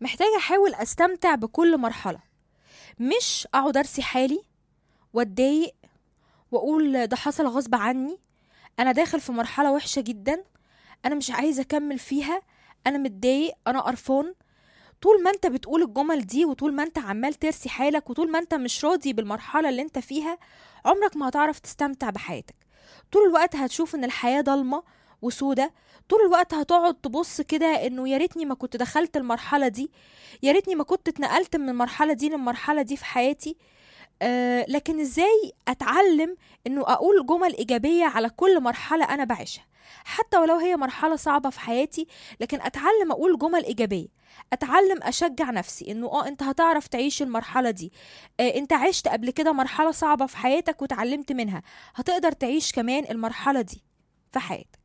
محتاجة أحاول أستمتع بكل مرحلة مش أقعد أرسي حالي وأتضايق وأقول ده حصل غصب عني أنا داخل في مرحلة وحشة جدا أنا مش عايزة أكمل فيها أنا متضايق أنا قرفان طول ما انت بتقول الجمل دي وطول ما انت عمال ترسي حالك وطول ما انت مش راضي بالمرحلة اللي انت فيها عمرك ما هتعرف تستمتع بحياتك طول الوقت هتشوف ان الحياة ضلمة وسودة طول الوقت هتقعد تبص كده انه يا ريتني ما كنت دخلت المرحلة دي يا ريتني ما كنت اتنقلت من المرحلة دي للمرحلة دي في حياتي آه لكن ازاي اتعلم انه اقول جمل ايجابية على كل مرحلة انا بعيشها حتى ولو هي مرحلة صعبة في حياتي لكن اتعلم اقول جمل ايجابية اتعلم اشجع نفسي انه اه انت هتعرف تعيش المرحلة دي آه انت عشت قبل كده مرحلة صعبة في حياتك وتعلمت منها هتقدر تعيش كمان المرحلة دي في حياتك